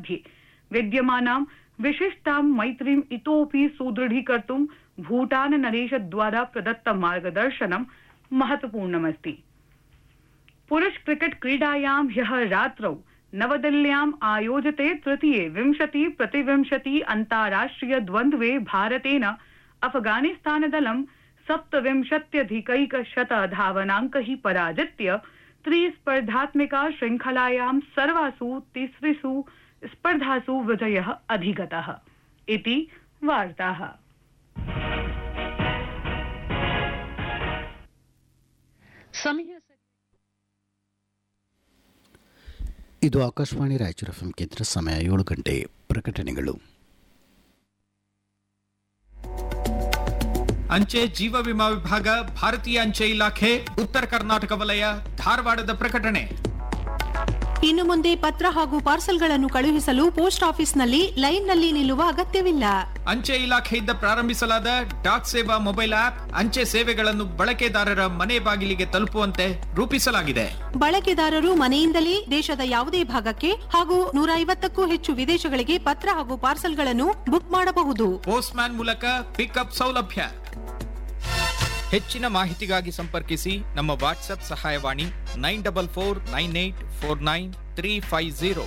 मध्ये विद्यमानां विशिष्टां मैत्रीम् इतोऽपि सुदृढीकर्तुं भूटान नरेशद्वारा प्रदत्तं मार्गदर्शनं महत्वपूर्णमस्ति पुरुष क्रिकेट क्रीडायां ह्यः रात्रौ नवदिल्ल्याम् आयोजिते तृतीये विंशति प्रतिविंशति अन्ताराष्ट्रिय द्वन्द्वे भारतेन अफगानिस्तानदलं सप्तविंशत्यधिकैकशत धावनाङ्कैः पराजित्य त्रिस्पर्धात्मिका श्रृङ्खलायां सर्वासु तिसृषु स्पर्धासु विजयः अधिगतः इति वार्ताः ಸಮಯ ಇದು ಆಕಾಶವಾಣಿ ರಾಯಚೂರು ಎಫ್ ಕೇಂದ್ರ ಸಮಯ ಏಳು ಗಂಟೆ ಪ್ರಕಟಣೆಗಳು ಅಂಚೆ ಜೀವ ವಿಮಾ ವಿಭಾಗ ಭಾರತೀಯ ಅಂಚೆ ಇಲಾಖೆ ಉತ್ತರ ಕರ್ನಾಟಕ ವಲಯ ಧಾರವಾಡದ ಪ್ರಕಟಣೆ ಇನ್ನು ಮುಂದೆ ಪತ್ರ ಹಾಗೂ ಪಾರ್ಸಲ್ಗಳನ್ನು ಕಳುಹಿಸಲು ಪೋಸ್ಟ್ ಆಫೀಸ್ನಲ್ಲಿ ಲೈನ್ನಲ್ಲಿ ನಿಲ್ಲುವ ಅಗತ್ಯವಿಲ್ಲ ಅಂಚೆ ಇಲಾಖೆಯಿಂದ ಪ್ರಾರಂಭಿಸಲಾದ ಡಾಕ್ ಸೇವಾ ಮೊಬೈಲ್ ಆಪ್ ಅಂಚೆ ಸೇವೆಗಳನ್ನು ಬಳಕೆದಾರರ ಮನೆ ಬಾಗಿಲಿಗೆ ತಲುಪುವಂತೆ ರೂಪಿಸಲಾಗಿದೆ ಬಳಕೆದಾರರು ಮನೆಯಿಂದಲೇ ದೇಶದ ಯಾವುದೇ ಭಾಗಕ್ಕೆ ಹಾಗೂ ನೂರ ಐವತ್ತಕ್ಕೂ ಹೆಚ್ಚು ವಿದೇಶಗಳಿಗೆ ಪತ್ರ ಹಾಗೂ ಪಾರ್ಸಲ್ಗಳನ್ನು ಬುಕ್ ಮಾಡಬಹುದು ಪೋಸ್ಟ್ ಮ್ಯಾನ್ ಮೂಲಕ ಪಿಕಪ್ ಸೌಲಭ್ಯ ಹೆಚ್ಚಿನ ಮಾಹಿತಿಗಾಗಿ ಸಂಪರ್ಕಿಸಿ ನಮ್ಮ ವಾಟ್ಸ್ಆಪ್ ಸಹಾಯವಾಣಿ nine double four nine eight four nine three five zero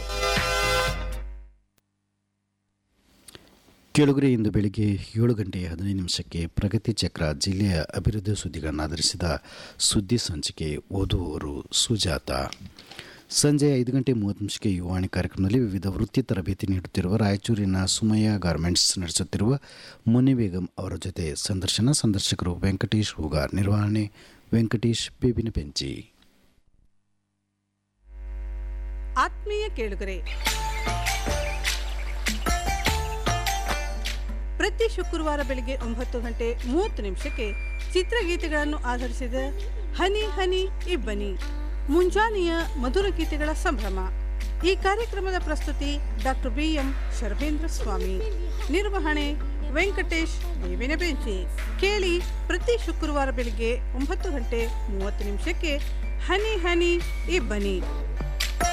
ಕೆಳಗರೆ ಇಂದು ಬೆಳಿಗ್ಗೆ ಏಳು ಗಂಟೆ ಹದಿನೈದು ನಿಮಿಷಕ್ಕೆ ಪ್ರಗತಿ ಚಕ್ರ ಜಿಲ್ಲೆಯ ಅಭಿವೃದ್ಧಿ ಸುದ್ದಿಗಳನ್ನು ಆಧರಿಸಿದ ಸುದ್ದಿ ಸಂಚಿಕೆ ಓದುವವರು ಸುಜಾತ ಸಂಜೆ ಐದು ಗಂಟೆ ಮೂವತ್ತು ನಿಮಿಷಕ್ಕೆ ಯುವಾಣಿ ಕಾರ್ಯಕ್ರಮದಲ್ಲಿ ವಿವಿಧ ವೃತ್ತಿ ತರಬೇತಿ ನೀಡುತ್ತಿರುವ ರಾಯಚೂರಿನ ಸುಮಯ್ಯ ಗಾರ್ಮೆಂಟ್ಸ್ ನಡೆಸುತ್ತಿರುವ ಮುನಿ ಬೇಗಂ ಅವರ ಜೊತೆ ಸಂದರ್ಶನ ಸಂದರ್ಶಕರು ವೆಂಕಟೇಶ್ ಹೂಗಾರ್ ನಿರ್ವಹಣೆ ವೆಂಕಟೇಶ್ ಬೇಬಿನ ಪೆಂಚಿ ಆತ್ಮೀಯ ಕೇಳುಗರೆ ಪ್ರತಿ ಶುಕ್ರವಾರ ಬೆಳಿಗ್ಗೆ ಒಂಬತ್ತು ಗಂಟೆ ಮೂವತ್ತು ನಿಮಿಷಕ್ಕೆ ಚಿತ್ರಗೀತೆಗಳನ್ನು ಆಧರಿಸಿದ ಹನಿ ಹನಿ ಇಬ್ಬನಿ ಮುಂಜಾನೆಯ ಮಧುರ ಗೀತೆಗಳ ಸಂಭ್ರಮ ಈ ಕಾರ್ಯಕ್ರಮದ ಪ್ರಸ್ತುತಿ doctor B M Sharvendra Swamy ನಿರ್ವಹಣೆ ವೆಂಕಟೇಶ್ ಬೇವಿನ ಬೆಂಚಿ ಕೇಳಿ ಪ್ರತಿ ಶುಕ್ರವಾರ ಬೆಳಿಗ್ಗೆ ಒಂಬತ್ತು ಗಂಟೆ ಮೂವತ್ತು ನಿಮಿಷಕ್ಕೆ ಹನಿ ಹನಿ ಇಬ್ಬನಿ